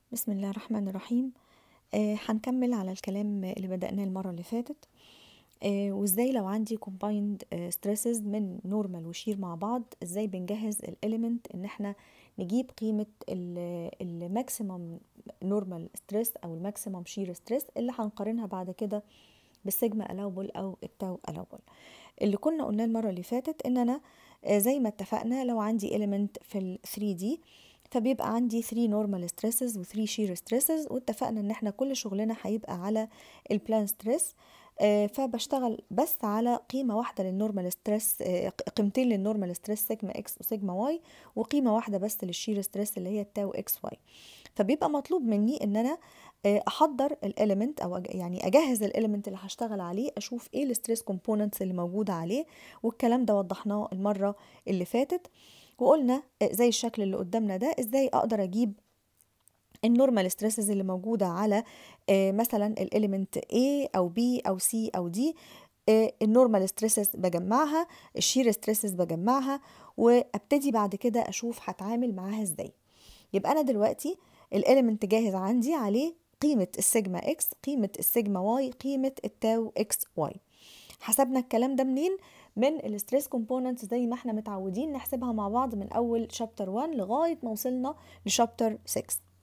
بسم الله الرحمن الرحيم آه هنكمل على الكلام اللي بدأناه المرة اللي فاتت آه وازاي لو عندي combined آه stresses من نورمال وشير مع بعض ازاي بنجهز الاليمنت ان احنا نجيب قيمة الماكسيمم نورمال ستريس او الماكسيمم شير ستريس اللي هنقارنها بعد كده بالسيجما allowable او التاو allowable اللي كنا قلناه المرة اللي فاتت ان انا آه زي ما اتفقنا لو عندي element في ال 3D فبيبقى عندي 3 نورمال ستريسز و 3 شير ستريسز واتفقنا ان احنا كل شغلنا هيبقى على البلان ستريس آه فبشتغل بس على قيمه واحده للنورمال ستريس آه قيمتين للنورمال ستريس سيجما اكس وسيجما واي وقيمه واحده بس للشير ستريس اللي هي التاو اكس واي فبيبقى مطلوب مني ان انا آه احضر الاليمنت او يعني اجهز الاليمنت اللي هشتغل عليه اشوف ايه الستريس كومبوننتس اللي موجوده عليه والكلام ده وضحناه المره اللي فاتت وقلنا زي الشكل اللي قدامنا ده ازاي اقدر اجيب النورمال ستريسز اللي موجودة على مثلا الاليمنت A أو B أو C أو D النورمال ستريسز بجمعها الشير ستريسز بجمعها وابتدي بعد كده اشوف هتعامل معاها ازاي يبقى انا دلوقتي الاليمنت جاهز عندي عليه قيمة السيجما اكس قيمة السيجما واي قيمة التاو اكس واي حسبنا الكلام ده منين من الستريس كومبوننتس زي ما احنا متعودين نحسبها مع بعض من اول شابتر 1 لغايه ما وصلنا لشابتر 6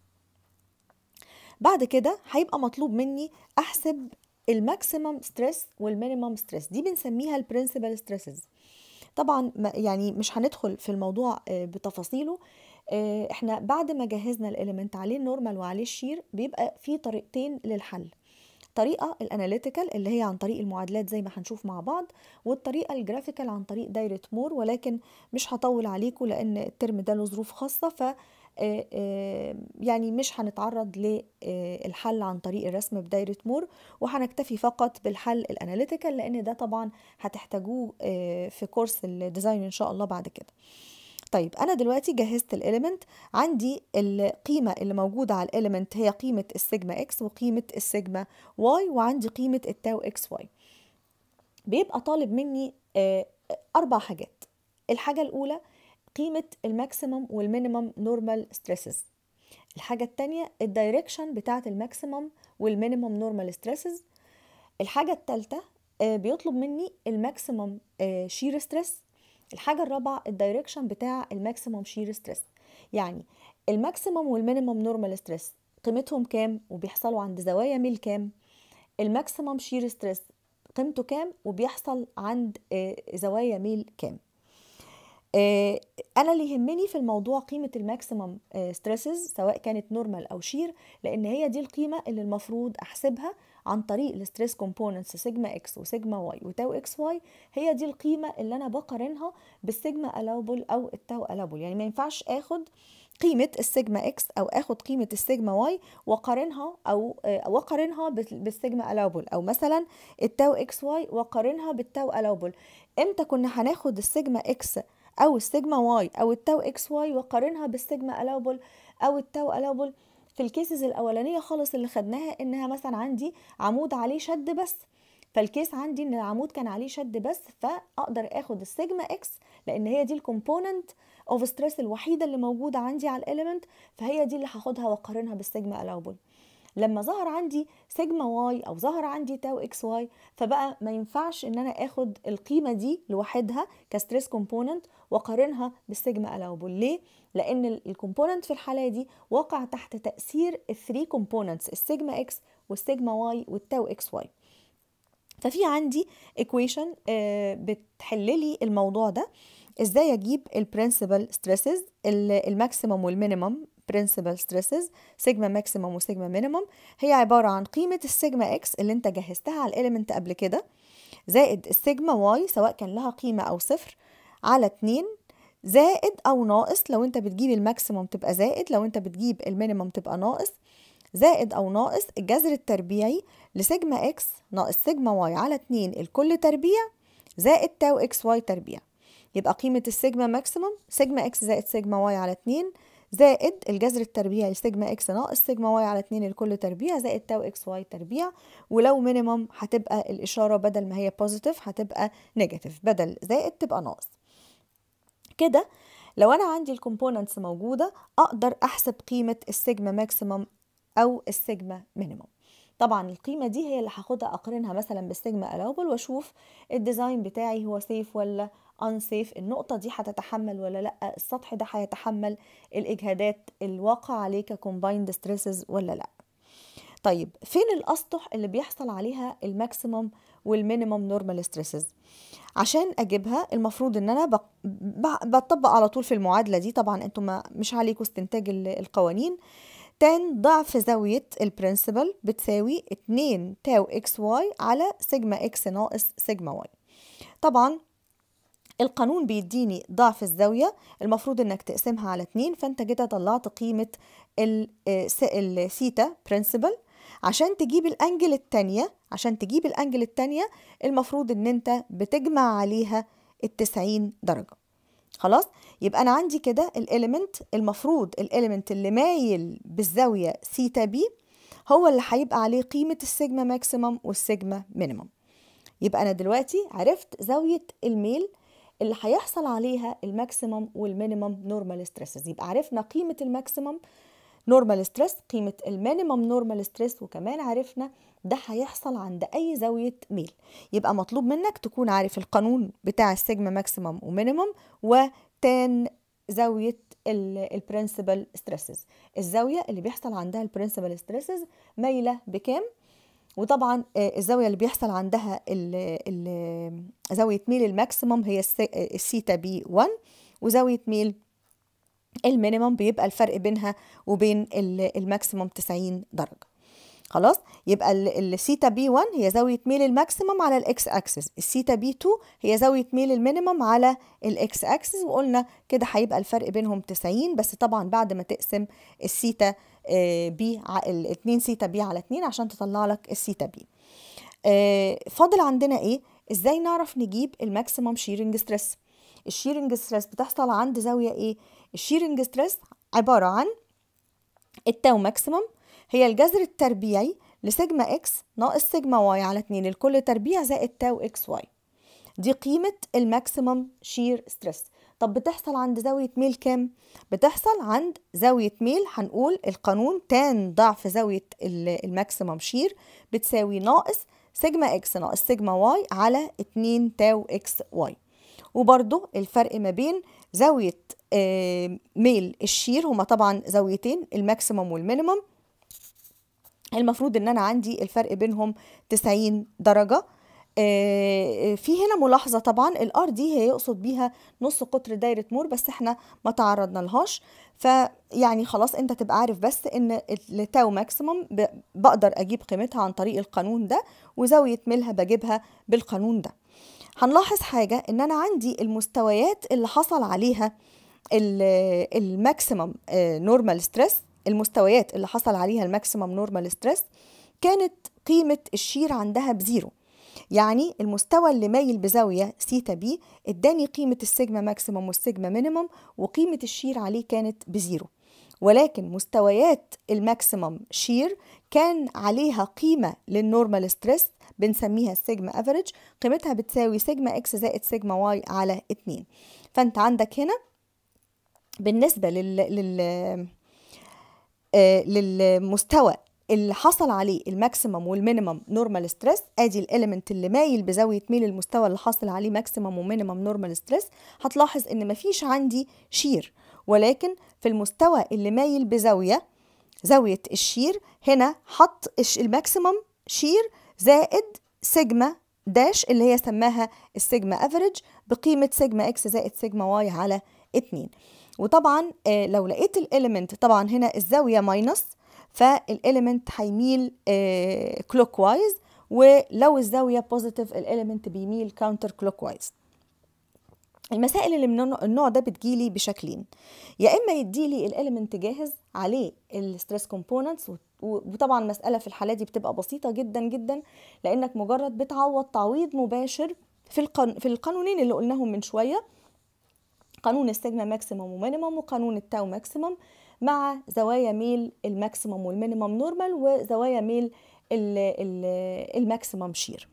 بعد كده هيبقى مطلوب مني احسب الماكسيمم ستريس والمينيمم ستريس دي بنسميها البرنسبل ستريسز طبعا يعني مش هندخل في الموضوع بتفاصيله احنا بعد ما جهزنا الاليمنت عليه النورمال وعليه الشير بيبقى في طريقتين للحل طريقة الاناليتيكال اللي هي عن طريق المعادلات زي ما هنشوف مع بعض والطريقة الجرافيكال عن طريق دايرة مور ولكن مش هطول عليكم لأن الترم ده له ظروف خاصة ف يعني مش هنتعرض للحل عن طريق الرسم بدايرة مور وهنكتفي فقط بالحل الاناليتيكال لأن ده طبعا هتحتاجوه في كورس الديزاين إن شاء الله بعد كده طيب انا دلوقتي جهزت الاليمنت عندي القيمه اللي موجوده على الاليمنت هي قيمه السيجما اكس وقيمه السيجما واي وعندي قيمه التاو اكس واي بيبقى طالب مني اربع حاجات الحاجه الاولى قيمه الماكسيمم والمينيمم نورمال ستريسز الحاجه الثانيه الدايركشن بتاعه الماكسيمم والمينيمم نورمال ستريسز الحاجه الثالثه بيطلب مني الماكسيمم شير ستريس الحاجة الرابعة الدايركشن بتاع الماكسيموم شير ستريس يعني الماكسيموم والمينيموم نورمال ستريس قيمتهم كام وبيحصلوا عند زوايا ميل كام الماكسيموم شير ستريس قيمته كام وبيحصل عند زوايا ميل كام انا اللي يهمني في الموضوع قيمه الماكسيمم ستريسز سواء كانت نورمال او شير لان هي دي القيمه اللي المفروض احسبها عن طريق الستريس كومبوننتس سيجما اكس وسيجما واي وتاو اكس واي هي دي القيمه اللي انا بقارنها بالسيجما الاوبل او التاو الاوبل يعني ما ينفعش اخد قيمة السيجما اكس او اخد قيمة السيجما واي واقارنها او واقارنها بالسيجما الاوبل او مثلا التاو اكس واي واقارنها بالتاو الاوبل امتى كنا هناخد السيجما اكس او السيجما واي او التاو اكس واي واقارنها بالسيجما الاوبل او التاو الاوبل في الكيسز الاولانيه خالص اللي خدناها انها مثلا عندي عمود عليه شد بس فالكيس عندي ان العمود كان عليه شد بس فاقدر اخد السيجما اكس لان هي دي الكومبوننت اوف ستريس الوحيده اللي موجوده عندي على الاليمنت فهي دي اللي هاخدها واقارنها بالسيجما الاوبل لما ظهر عندي سيجما واي او ظهر عندي تاو اكس واي فبقى ما ينفعش ان انا اخد القيمه دي لوحدها كستريس كومبوننت واقارنها بالسيجما الاوبل ليه لان الكومبوننت في الحاله دي واقع تحت تاثير الثري كومبوننتس السيجما اكس والسيجما واي والتاو اكس واي ففي عندي ايكويشن بتحل لي الموضوع ده ازاي اجيب البرنسبل ستريسز الماكسيمم والمينيمم برنسبل ستريسز سيجما ماكسيمم وسيجما مينيمم هي عباره عن قيمه السيجما اكس اللي انت جهزتها على الاليمنت قبل كده زائد السيجما واي سواء كان لها قيمه او صفر على 2 زائد او ناقص لو انت بتجيب الماكسيمم تبقى زائد لو انت بتجيب المينيمم تبقى ناقص زائد او ناقص الجذر التربيعي لسيجما اكس ناقص سيجما واي على 2 الكل تربيع زائد تاو اكس واي تربيع يبقى قيمة السيجما ماكسيمم سيجما اكس زائد سيجما واي على 2 زائد الجذر التربيعي لسيجما اكس ناقص سيجما واي على 2 الكل تربيع زائد تاو اكس واي تربيع ولو مينيمم هتبقى الإشارة بدل ما هي بوزيتيف هتبقى نيجاتيف بدل زائد تبقى ناقص كده لو انا عندي الكومبوننتس موجوده اقدر احسب قيمه السيجما ماكسيمم او السيجما مينيموم طبعا القيمة دي هي اللي هاخدها أقارنها مثلا بالسيجما الاوبل واشوف الديزاين بتاعي هو سيف ولا unsafe النقطة دي هتتحمل ولا لأ السطح ده هيتحمل الإجهادات الواقع عليه كcombined stresses ولا لأ طيب فين الأسطح اللي بيحصل عليها الماكسيموم والمينيموم نورمال ستريسز عشان اجيبها المفروض ان انا بطبق على طول في المعادله دي طبعا انتم ما مش عليكم استنتاج القوانين تان ضعف زاوية البرنسبل بتساوي 2 تاو اكس واي على سيجما اكس ناقص سيجما واي طبعا القانون بيديني ضعف الزاوية المفروض انك تقسمها على 2 فانت كده طلعت قيمة الثيتا برنسبل عشان تجيب الانجل التانية عشان تجيب الانجل التانية المفروض ان انت بتجمع عليها التسعين درجة خلاص يبقى انا عندي كده الاليمنت المفروض الاليمنت اللي مايل بالزاوية سيتا بي هو اللي هيبقى عليه قيمة السيجما ماكسيمم والسيجما مينيمم يبقى انا دلوقتي عرفت زاوية الميل اللي هيحصل عليها الماكسيمم والمينيمم نورمال ستريسز يبقى عرفنا قيمة الماكسيمم نورمال ستريس قيمة المينيمم نورمال ستريس وكمان عرفنا ده هيحصل عند أي زاوية ميل يبقى مطلوب منك تكون عارف القانون بتاع السيجما ماكسيمم ومينيمم وتان زاوية البرنسبل ستريسز الزاوية اللي بيحصل عندها البرنسبل ستريسز مايلة بكام وطبعا الزاوية اللي بيحصل عندها ال ال زاوية ميل الماكسيمم هي السيتا بي 1 وزاوية ميل المينيمم بيبقى الفرق بينها وبين الماكسيمم 90 درجة خلاص يبقى السيتا بي 1 هي زاوية ميل الماكسيمم على الاكس اكسس السيتا بي 2 هي زاوية ميل المينيمم على الاكس اكسس وقلنا كده هيبقى الفرق بينهم 90 بس طبعا بعد ما تقسم السيتا بي ال 2 سيتا بي على 2 عشان تطلع لك السيتا بي فاضل عندنا ايه ازاي نعرف نجيب الماكسيمم شيرنج ستريس الشيرنج ستريس بتحصل عند زاوية ايه الشيرنج ستريس عبارة عن التاو ماكسيمم هي الجذر التربيعي لسيجما اكس ناقص سيجما واي على 2 الكل تربيع زائد تاو اكس واي دي قيمة الماكسيمم شير ستريس طب بتحصل عند زاوية ميل كام؟ بتحصل عند زاوية ميل هنقول القانون تان ضعف زاوية الماكسيمم شير بتساوي ناقص سيجما اكس ناقص سيجما واي على 2 تاو اكس واي وبرضو الفرق ما بين زاوية ميل الشير هما طبعا زاويتين الماكسيمم والمينيمم المفروض ان انا عندي الفرق بينهم 90 درجة في هنا ملاحظة طبعا الار دي هي يقصد بيها نص قطر دايرة مور بس احنا ما تعرضنا لهاش فيعني خلاص انت تبقى عارف بس ان التاو ماكسيمم بقدر اجيب قيمتها عن طريق القانون ده وزاوية ميلها بجيبها بالقانون ده هنلاحظ حاجة ان انا عندي المستويات اللي حصل عليها الماكسيمم نورمال ستريس المستويات اللي حصل عليها الماكسيمم نورمال ستريس كانت قيمة الشير عندها بزيرو يعني المستوى اللي مايل بزاوية سيتا بي اداني قيمة السيجما ماكسيمم والسيجما مينيمم وقيمة الشير عليه كانت بزيرو ولكن مستويات الماكسيمم شير كان عليها قيمة للنورمال ستريس بنسميها السيجما افريج قيمتها بتساوي سيجما اكس زائد سيجما واي على 2 فانت عندك هنا بالنسبة لل, لل... آه للمستوى اللي حصل عليه الماكسيمم والمينيمم نورمال ستريس ادي الاليمنت اللي مايل بزاويه ميل المستوى اللي حاصل عليه ماكسيمم ومينيمم نورمال ستريس هتلاحظ ان مفيش عندي شير ولكن في المستوى اللي مايل بزاويه زاويه الشير هنا حط الماكسيمم شير زائد سيجما داش اللي هي سماها السيجما افريج بقيمه سيجما اكس زائد سيجما واي على 2 وطبعا آه لو لقيت الاليمنت طبعا هنا الزاويه ماينس فالاليمنت هيميل آه كلوك وايز ولو الزاويه بوزيتيف الاليمنت بيميل كاونتر كلوك وايز المسائل اللي من النوع ده بتجيلي بشكلين يا اما يديلي الاليمنت جاهز عليه الستريس كومبوننتس وطبعا المساله في الحاله دي بتبقى بسيطه جدا جدا لانك مجرد بتعوض تعويض مباشر في القان... في القانونين اللي قلناهم من شويه قانون السيجما ماكسيمم ومينيمم وقانون التاو ماكسيمم مع زوايا ميل الماكسيمم والمينيمم نورمال وزوايا ميل الماكسيمم شير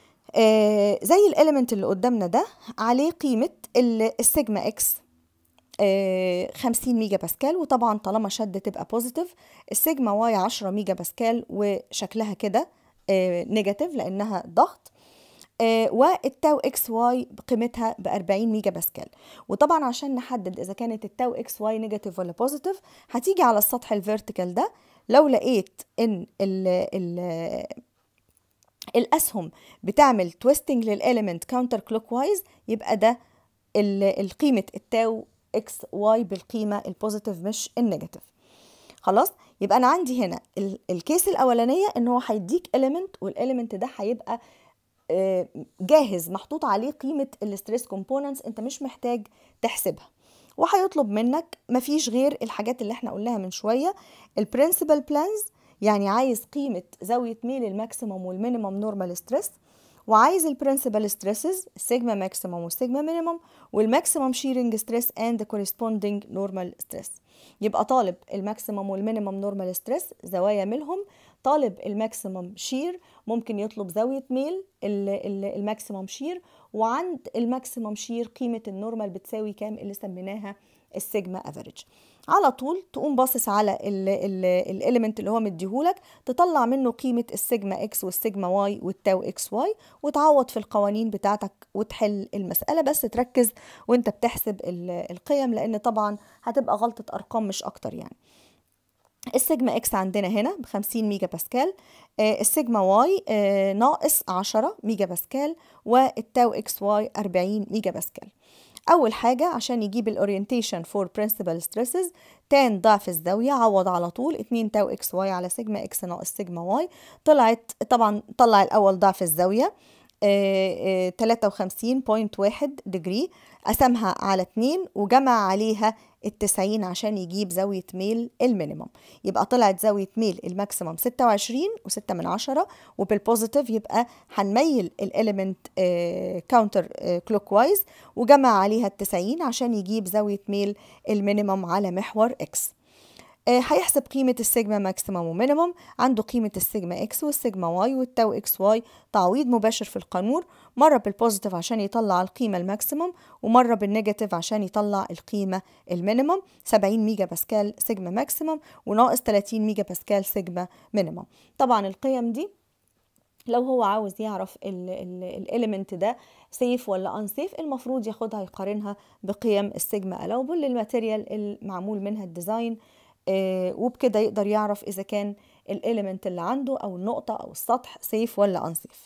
آه زي الاليمنت اللي قدامنا ده عليه قيمة السيجما اكس آه، 50 ميجا باسكال وطبعا طالما شد تبقى بوزيتيف السيجما واي 10 ميجا باسكال وشكلها كده نيجاتيف لانها ضغط آه، والتاو اكس واي قيمتها ب 40 ميجا باسكال وطبعا عشان نحدد اذا كانت التاو اكس واي نيجاتيف ولا بوزيتيف هتيجي على السطح الفيرتيكال ده لو لقيت ان ال ال الاسهم بتعمل تويستنج للاليمنت كاونتر كلوك وايز يبقى ده ال- القيمه التاو اكس واي بالقيمه البوزيتيف مش النيجاتيف خلاص يبقى انا عندي هنا ال- الكيس الاولانيه ان هو هيديك اليمنت والاليمنت ده هيبقى آه، جاهز محطوط عليه قيمه الستريس كومبوننتس انت مش محتاج تحسبها وهيطلب منك مفيش غير الحاجات اللي احنا قلناها من شويه البرنسبل بلانز يعني عايز قيمه زاويه ميل الماكسيموم والمينيمم نورمال ستريس وعايز البرنسبل ستريسز السيجما ماكسيموم والسيجما مينيمم والماكسيمم شيرنج ستريس اند كورسبوندينج نورمال ستريس يبقى طالب الماكسيمم والمينيمم نورمال ستريس زوايا ميلهم طالب الماكسيمم شير ممكن يطلب زاوية ميل ال- ال- الماكسيمم شير وعند الماكسيمم شير قيمة النورمال بتساوي كام اللي سميناها السيجما افريج على طول تقوم باصص على الاليمنت اللي هو مديهولك تطلع منه قيمة السيجما اكس والسيجما واي والتاو اكس واي وتعوض في القوانين بتاعتك وتحل المسألة بس تركز وانت بتحسب ال- القيم لان طبعا هتبقى غلطة ارقام مش اكتر يعني السيجما اكس عندنا هنا ب 50 ميجا باسكال آه، السيجما واي آه، ناقص 10 ميجا باسكال والتاو اكس واي 40 ميجا باسكال اول حاجه عشان يجيب الاورينتيشن فور برنسبل ستريسز تان ضعف الزاويه عوض على طول 2 تاو اكس واي على سيجما اكس ناقص سيجما واي طلعت طبعا طلع الاول ضعف الزاويه آه، آه، 53.1 دجري قسمها على 2 وجمع عليها التسعين عشان يجيب زاوية ميل المينيمم يبقى طلعت زاوية ميل الماكسيمم 26 وستة من عشرة وبالبوزيتيف يبقى هنميل الاليمنت كاونتر كلوك وايز وجمع عليها التسعين عشان يجيب زاوية ميل المينيمم على محور اكس آه، هيحسب قيمة السيجما ماكسيمم ومينيمم عنده قيمة السيجما اكس والسيجما واي والتاو اكس واي تعويض مباشر في القانون مرة بالبوزيتيف عشان يطلع القيمة الماكسيمم ومرة بالنيجاتيف عشان يطلع القيمة المينيمم 70 ميجا باسكال سيجما ماكسيمم وناقص 30 ميجا باسكال سيجما مينيمم طبعا القيم دي لو هو عاوز يعرف الاليمنت ده سيف ولا انسيف المفروض ياخدها يقارنها بقيم السيجما الاوبل للماتيريال المعمول منها الديزاين آه، وبكده يقدر يعرف اذا كان الاليمنت اللي عنده او النقطه او السطح سيف ولا انسيف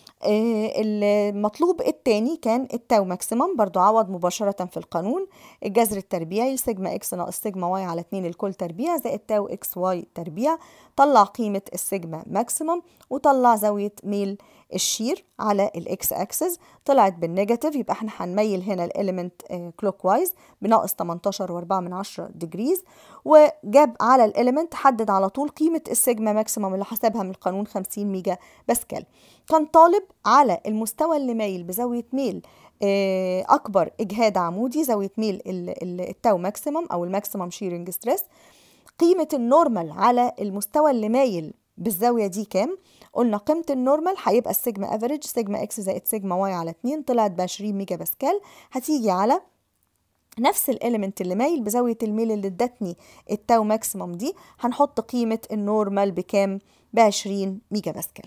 آه، المطلوب التاني كان التاو ماكسيمم برضو عوض مباشرة في القانون الجذر التربيعي سيجما اكس ناقص سيجما واي على 2 الكل تربيع زائد تاو اكس واي تربيع طلع قيمة السيجما ماكسيمم وطلع زاوية ميل الشير على الاكس اكسس طلعت بالنيجاتيف يبقى احنا هنميل هنا الاليمنت كلوك وايز بناقص 18 و4 من 10 ديجريز وجاب على الاليمنت حدد على طول قيمة السيجما ماكسيمم اللي حسبها من القانون 50 ميجا باسكال كان طالب على المستوى اللي مايل بزاوية ميل آه، أكبر إجهاد عمودي زاوية ميل ال- ال- التاو ماكسيمم أو الماكسيمم شيرنج ستريس قيمة النورمال على المستوى اللي مايل بالزاوية دي كام؟ قلنا قيمة النورمال هيبقى السيجما افريج سيجما اكس زائد سيجما واي على 2 طلعت ب 20 ميجا باسكال هتيجي على نفس الاليمنت اللي مايل بزاوية الميل اللي ادتني التاو ماكسيمم دي هنحط قيمة النورمال بكام؟ ب 20 ميجا باسكال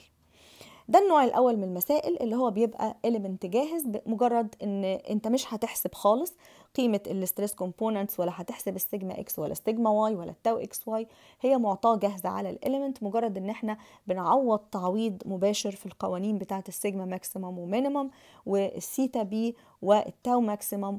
ده النوع الاول من المسائل اللي هو بيبقى element جاهز بمجرد ان انت مش هتحسب خالص قيمه الستريس كومبوننتس ولا هتحسب السيجما اكس ولا السيجما واي ولا التاو اكس واي هي معطاه جاهزه على الاليمنت مجرد ان احنا بنعوض تعويض مباشر في القوانين بتاعه السيجما ماكسيمم ومينيمم والسيتا بي والتاو ماكسيمم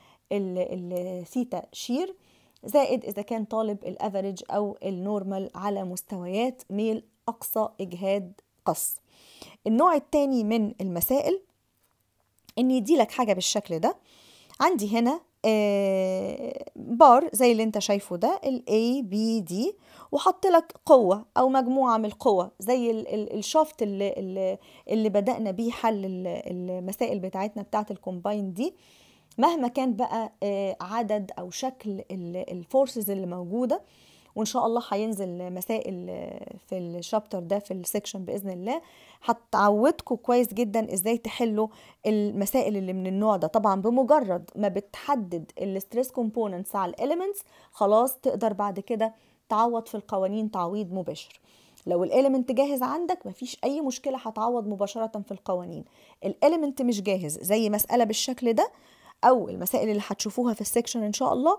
والثيتا شير زائد اذا كان طالب الافريج او النورمال على مستويات ميل اقصى اجهاد قص النوع التاني من المسائل ان يديلك حاجه بالشكل ده عندي هنا آه، بار زي اللي انت شايفه ده ال A B D وحط لك قوة أو مجموعة من القوة زي ال- ال- الشافت اللي, اللي, اللي بدأنا بيه حل ال- المسائل بتاعتنا بتاعت الكومباين دي مهما كان بقى آه، عدد أو شكل الفورسز اللي موجودة وان شاء الله هينزل مسائل في الشابتر ده في السكشن باذن الله هتعودكم كويس جدا ازاي تحلوا المسائل اللي من النوع ده طبعا بمجرد ما بتحدد الستريس كومبوننتس على الاليمنتس خلاص تقدر بعد كده تعوض في القوانين تعويض مباشر لو الاليمنت جاهز عندك مفيش اي مشكله هتعوض مباشره في القوانين الاليمنت مش جاهز زي مساله بالشكل ده او المسائل اللي هتشوفوها في السكشن ان شاء الله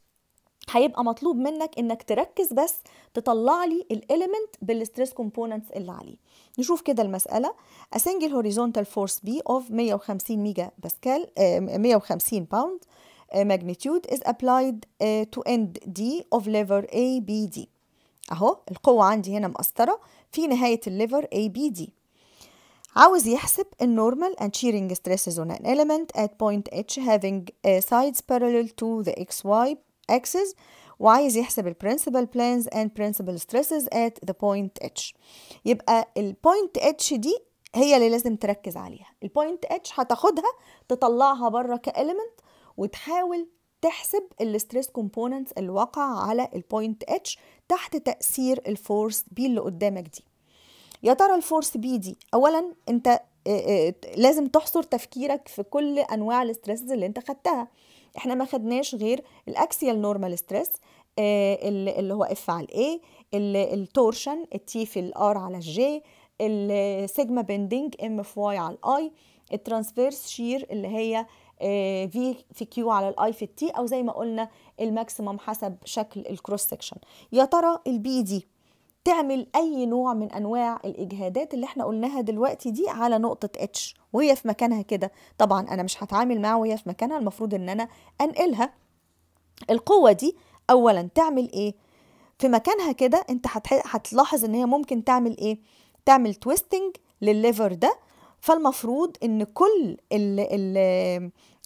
هيبقى مطلوب منك انك تركز بس تطلع لي الاليمنت بالستريس كومبوننتس اللي عليه نشوف كده المساله a single horizontal force B of 150 ميجا باسكال 150 باوند magnitude is applied to end D of lever A B D اهو القوة عندي هنا مقسطرة في نهاية الليفر A B D عاوز يحسب النورمال and shearing stresses on an element at point H having uh, sides parallel to the XY axis وعايز يحسب ال principal planes and principal stresses at the point H يبقى ال point H دي هي اللي لازم تركز عليها ال point H هتاخدها تطلعها بره كإليمنت وتحاول تحسب الستريس كومبوننتس اللي واقع على البوينت اتش تحت تأثير الفورس بي اللي قدامك دي يا ترى الفورس بي دي اولا انت لازم تحصر تفكيرك في كل انواع الاسترسز اللي انت خدتها احنا ما خدناش غير الاكسيال نورمال ستريس اللي هو اف على الاي التورشن التي في الار على الجي السيجما بندنج ام في واي على الاي الترانسفيرس شير اللي هي في في كيو على الاي في التي او زي ما قلنا الماكسيمم حسب شكل الكروس سكشن يا ترى البي دي تعمل اي نوع من انواع الاجهادات اللي احنا قلناها دلوقتي دي على نقطه اتش وهي في مكانها كده طبعا انا مش هتعامل معاها وهي في مكانها المفروض ان انا انقلها القوه دي اولا تعمل ايه في مكانها كده انت هتلاحظ ان هي ممكن تعمل ايه تعمل تويستنج للليفر ده فالمفروض ان كل ال ال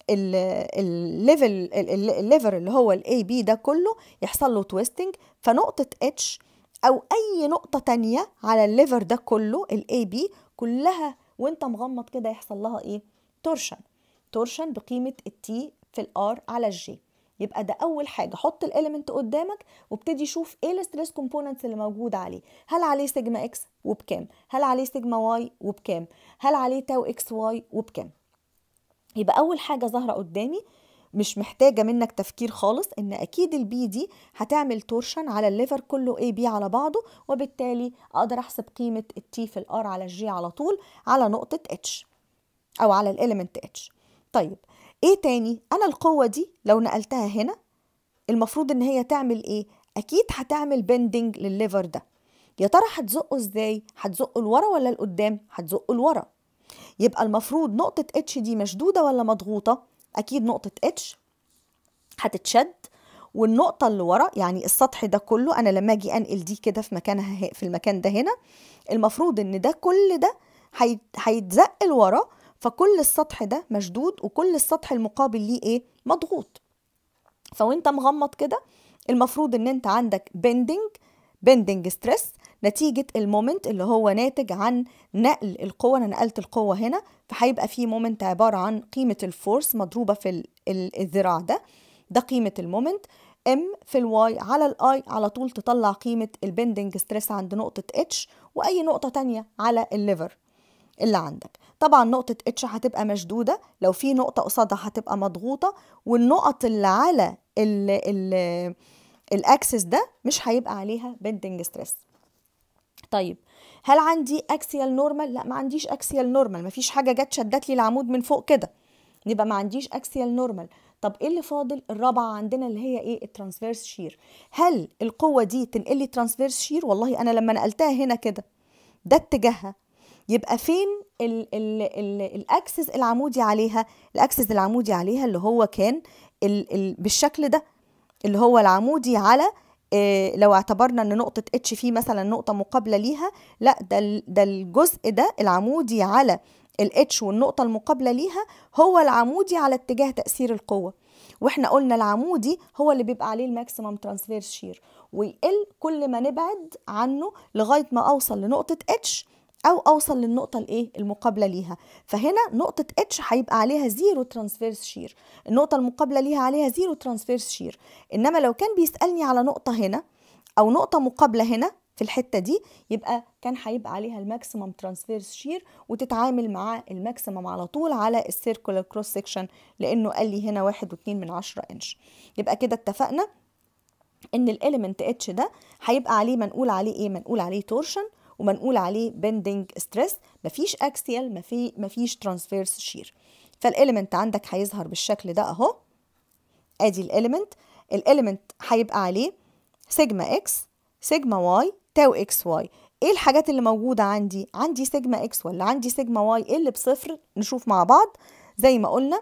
الليفل الليفر اللي هو الاي بي ده كله يحصل له تويستنج فنقطه اتش او اي نقطه تانية على الليفر ده كله الاي بي كلها وانت مغمض كده يحصل لها ايه تورشن تورشن بقيمه التي في الار على الجي يبقى ده اول حاجه حط الاليمنت قدامك وابتدي شوف ايه الستريس كومبوننتس اللي موجوده عليه هل عليه سيجما اكس وبكام هل عليه سيجما واي وبكام هل عليه تاو اكس واي وبكام يبقى اول حاجه ظاهره قدامي مش محتاجه منك تفكير خالص ان اكيد البي دي هتعمل تورشن على الليفر كله اي بي على بعضه وبالتالي اقدر احسب قيمه التي في الار على الجي على طول على نقطه اتش او على الاليمنت اتش طيب ايه تاني انا القوه دي لو نقلتها هنا المفروض ان هي تعمل ايه اكيد هتعمل بندنج للليفر ده يا ترى هتزقه ازاي هتزقه لورا ولا لقدام هتزقه لورا يبقى المفروض نقطه اتش دي مشدوده ولا مضغوطه اكيد نقطه اتش هتتشد والنقطة اللي ورا يعني السطح ده كله أنا لما أجي أنقل دي كده في مكانها في المكان ده هنا المفروض إن ده كل ده هيتزق لورا فكل السطح ده مشدود وكل السطح المقابل ليه ايه مضغوط فوانت مغمض كده المفروض ان انت عندك بندنج بندنج ستريس نتيجة المومنت اللي هو ناتج عن نقل القوة أنا نقلت القوة هنا فهيبقى في مومنت عبارة عن قيمة الفورس مضروبة في الذراع ده ده قيمة المومنت ام في الواي على الاي على طول تطلع قيمة البندنج ستريس عند نقطة اتش وأي نقطة تانية على الليفر اللي عندك طبعا نقطة اتش هتبقى مشدودة لو في نقطة قصادها هتبقى مضغوطة والنقط اللي على ال ال الاكسس ده مش هيبقى عليها بندنج ستريس طيب هل عندي اكسيال نورمال لا ما عنديش اكسيال نورمال مفيش حاجه جت شدت لي العمود من فوق كده يبقى ما عنديش اكسيال نورمال طب ايه اللي فاضل الرابعه عندنا اللي هي ايه الترانسفيرس شير هل القوه دي تنقل لي ترانسفيرس شير والله انا لما نقلتها هنا كده ده اتجاهها يبقى فين ال ال ال الاكسس العمودي عليها الاكسس العمودي عليها اللي هو كان ال ال بالشكل ده اللي هو العمودي على إيه لو اعتبرنا ان نقطة اتش فيه مثلا نقطة مقابلة ليها لا ده ده الجزء ده العمودي على الاتش والنقطة المقابلة ليها هو العمودي على اتجاه تأثير القوة واحنا قلنا العمودي هو اللي بيبقى عليه الماكسيمم ترانسفيرس شير ويقل كل ما نبعد عنه لغاية ما اوصل لنقطة اتش او اوصل للنقطه الايه المقابله ليها فهنا نقطه اتش هيبقى عليها زيرو ترانسفيرس شير النقطه المقابله ليها عليها زيرو ترانسفيرس شير انما لو كان بيسالني على نقطه هنا او نقطه مقابله هنا في الحته دي يبقى كان هيبقى عليها الماكسيمم ترانسفيرس شير وتتعامل مع الماكسيمم على طول على السيركولار كروس سكشن لانه قال لي هنا واحد واتنين من عشرة انش يبقى كده اتفقنا ان الاليمنت اتش ده هيبقى عليه منقول عليه ايه منقول عليه تورشن ومنقول عليه بندنج ستريس مفيش اكسيال مفي مفيش ترانسفيرس شير فالاليمنت عندك هيظهر بالشكل ده اهو ادي الاليمنت الاليمنت هيبقى عليه سيجما اكس سيجما واي تاو اكس واي ايه الحاجات اللي موجوده عندي عندي سيجما اكس ولا عندي سيجما واي ايه اللي بصفر نشوف مع بعض زي ما قلنا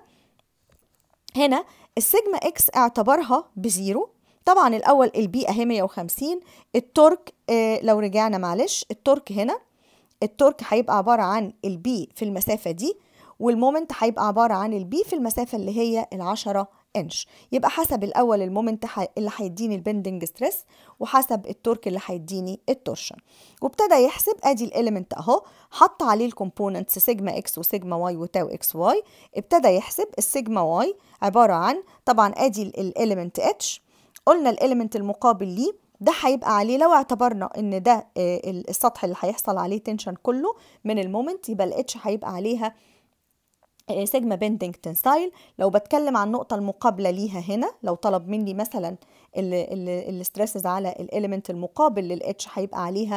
هنا السيجما اكس اعتبرها بزيرو طبعا الاول البي اهي 150 التورك آه لو رجعنا معلش التورك هنا التورك هيبقى عباره عن البي في المسافه دي والمومنت هيبقى عباره عن البي في المسافه اللي هي ال10 انش يبقى حسب الاول المومنت اللي هيديني البندنج ستريس وحسب التورك اللي هيديني التورشن وابتدى يحسب ادي الاليمنت اهو حط عليه الكومبوننتس سيجما اكس وسيجما واي وتاو اكس واي ابتدى يحسب السيجما واي عباره عن طبعا ادي الاليمنت اتش قلنا الاليمنت المقابل ليه ده هيبقى عليه لو اعتبرنا ان ده السطح اللي هيحصل عليه تنشن كله من المومنت يبقى الاتش هيبقى عليها سيجما بيندنج تنسايل لو بتكلم عن النقطة المقابلة ليها هنا لو طلب مني مثلا الستريسز على الاليمنت المقابل للاتش هيبقى عليها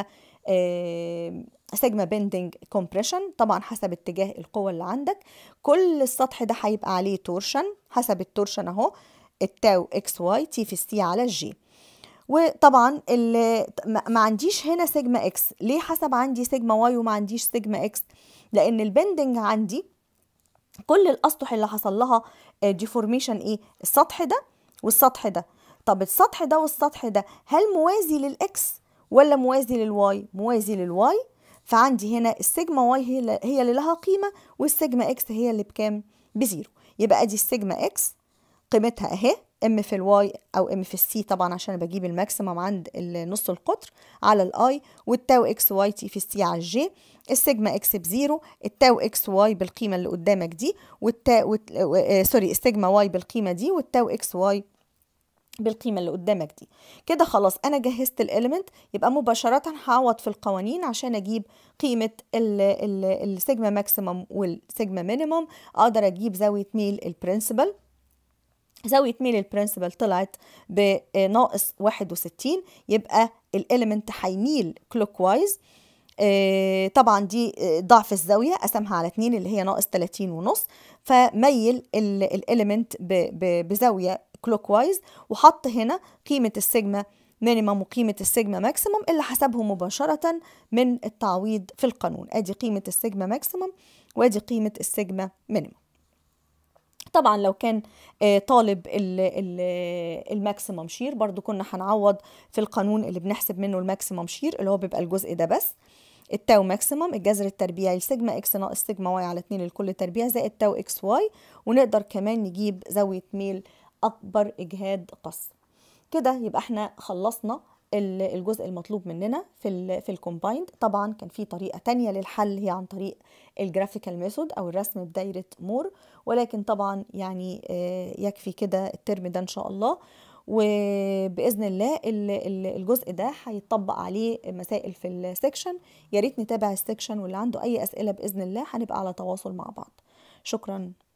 سيجما بيندنج كومبريشن طبعا حسب اتجاه القوة اللي عندك كل السطح ده هيبقى عليه تورشن حسب التورشن اهو التاو اكس واي تي في السي على الجي وطبعا ما عنديش هنا سيجما اكس ليه حسب عندي سيجما واي وما عنديش سيجما اكس لان البندنج عندي كل الاسطح اللي حصل لها ديفورميشن ايه السطح ده والسطح ده طب السطح ده والسطح ده هل موازي للاكس ولا موازي للواي موازي للواي فعندي هنا السيجما واي هي هي اللي لها قيمه والسيجما اكس هي اللي بكام بزيرو يبقى ادي السيجما اكس قيمتها اهي ام في الواي او ام في السي طبعا عشان بجيب الماكسيمم عند نص القطر على الاي والتاو اكس واي تي في السي على الجي السيجما اكس بزيرو التاو اكس واي بالقيمه اللي قدامك دي والتا وت... آه سوري السيجما واي بالقيمه دي والتاو اكس واي بالقيمة اللي قدامك دي كده خلاص أنا جهزت الإليمنت يبقى مباشرة هعوض في القوانين عشان أجيب قيمة السيجما ماكسيمم والسيجما مينيمم أقدر أجيب زاوية ميل البرنسبل زاوية ميل البرنسبل طلعت بناقص 61 يبقى الإليمنت هيميل كلوك وايز آه طبعا دي ضعف الزاوية قسمها على 2 اللي هي ناقص 30 ونص فميل الإليمنت بزاوية كلوك وايز وحط هنا قيمة السيجما مينيمم وقيمة السيجما ماكسيمم اللي حسبهم مباشرة من التعويض في القانون ادي قيمة السيجما ماكسيمم وادي قيمة السيجما مينيمم طبعا لو كان طالب الماكسيمم شير برضو كنا هنعوض في القانون اللي بنحسب منه الماكسيمم شير اللي هو بيبقى الجزء ده بس التاو ماكسيمم الجذر التربيعي سيجما اكس ناقص سيجما واي على 2 لكل تربيع زائد تاو اكس واي ونقدر كمان نجيب زاوية ميل أكبر إجهاد قص كده يبقى احنا خلصنا الجزء المطلوب مننا في ال في الكومبايند طبعا كان في طريقه تانية للحل هي عن طريق الجرافيكال ميثود او الرسم بدايره مور ولكن طبعا يعني يكفي كده الترم ده ان شاء الله وباذن الله الجزء ده هيطبق عليه مسائل في السكشن يا ريت نتابع السكشن واللي عنده اي اسئله باذن الله هنبقى على تواصل مع بعض شكرا